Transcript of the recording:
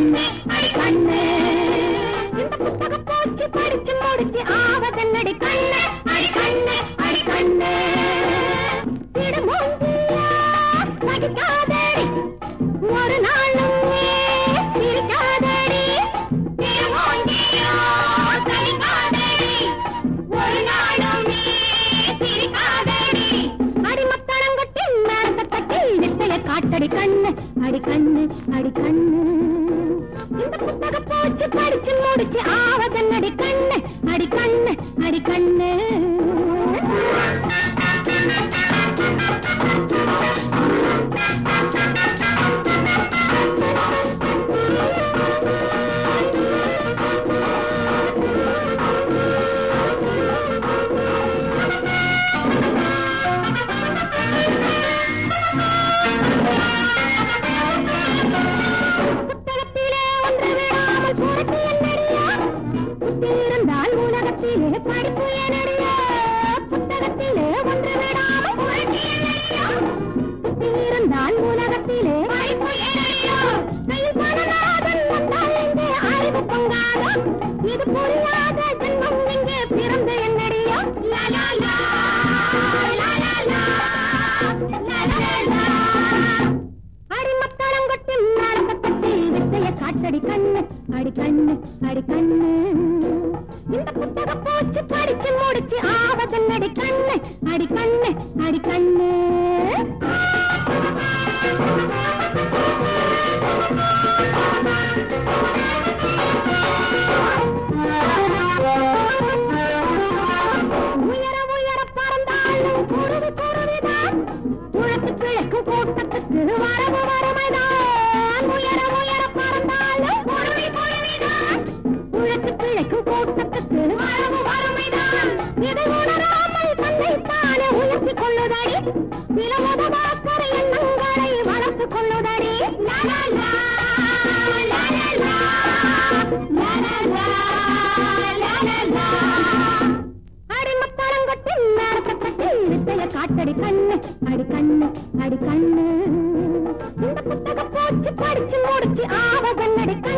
கண்ணு அடி கண்ணு இந்த புத்தகம் போச்சு படிச்சு முடிச்சு ஆவதன்னடி கண்ணு அடி கண்ணு அடி கண்ணு திடுமூஞ்சியா நடிக்காதடி ஒரு நாளும் நீ சிரிக்காதடி திடுமூஞ்சியா நடிக்காதடி ஒரு நாளும் நீ சிரிக்காதடி அடிமத்தளங்கட்டி மேலத்தட்டி வித்தைய காட்டடி கண்ணு அடி கண்ணு அடி கண்ணு இந்த புத்தகம் போச்சு படிச்சு முடிச்சு ஆவதன்னடி கண்ணு அடி கண்ணு அடி கண்ணு புத்தகத்திலே ஒன்று விடாமல் புரட்டு என்னடியா புத்தி இருந்தால் உலகத்திலே படிப்பு என்னடியா புத்தகத்திலே ஒன்று விடாமல் புரட்டு என்னடியா புத்தி இருந்தால் உலகத்திலே படிப்பு என்னடியா கையில் பணநாதன் வந்தால் எங்கே அறிவு பொங்காதம் இது புரியாத ஜென்மம் எங்கே பிறந்து என்னடியா லா லா லா லா லா லா லா லா லா அடிமத்தளங்கொட்டி நாடகத்தட்டி வித்தைய காட்டடி கண்ணு அடி கண்ணு அடி கண்ணு இந்த புத்தகம் போச்சு படிச்சு முடிச்சு ஆவதன் அடி கண்ணு அடி கண்ணு அடி கண்ணு உயர உயர பறந்தாலும் குருவி குருவிதான் உழக்கு கிழக்கும் கூட்டத்துக்கு வரவு வறுமைதான் உயர உயர பறந்தாலும் குருவி குருவிதான் உழக்கு கிழக்கும் கூட்டத்துக்கு வரவு வறுமைதான் இதை உணராமல் தன்னை தானே உயர்த்திக் கொள்ளுதடி சில உதவாக்கர எண்ணங்களை வளர்த்துக் கொள்ளுதடி லா, லா, லா, லா, லா, லா, லா, லா, லா, லா, லா, லா. அடிமத்தளங்கட்டி மேலத்தட்டி வித்தைய காட்டடி கண்ணு அடி கண்ணு அடி கண்ணு இந்த புத்தகம் போச்சு படிச்சு முடிச்சு ஆவதன் அடி கண்ணு